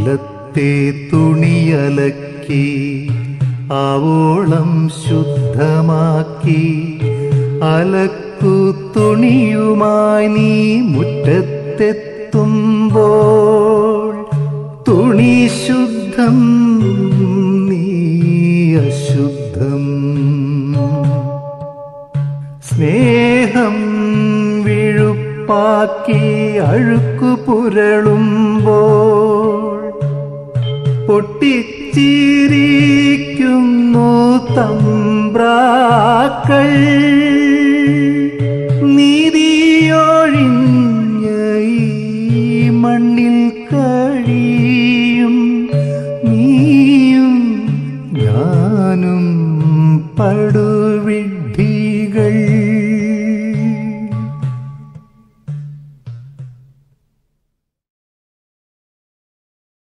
ഉള്ളത്തെ തുണിയലക്കി ആവോളം ശുദ്ധമാക്കി അലക്കു തുണിയുമായി നീ മുറ്റത്തെത്തുമ്പോൾ തുണി ശുദ്ധം നീ അശുദ്ധം സ്നേഹം വിഴുപ്പാക്കി അഴുക്കു പുരളുമ്പോൾ പൊട്ടിച്ചിരിക്കുന്നു തമ്പ്രാക്കൾ നീതിയൊഴിഞ്ഞ ഈ മണ്ണിൽ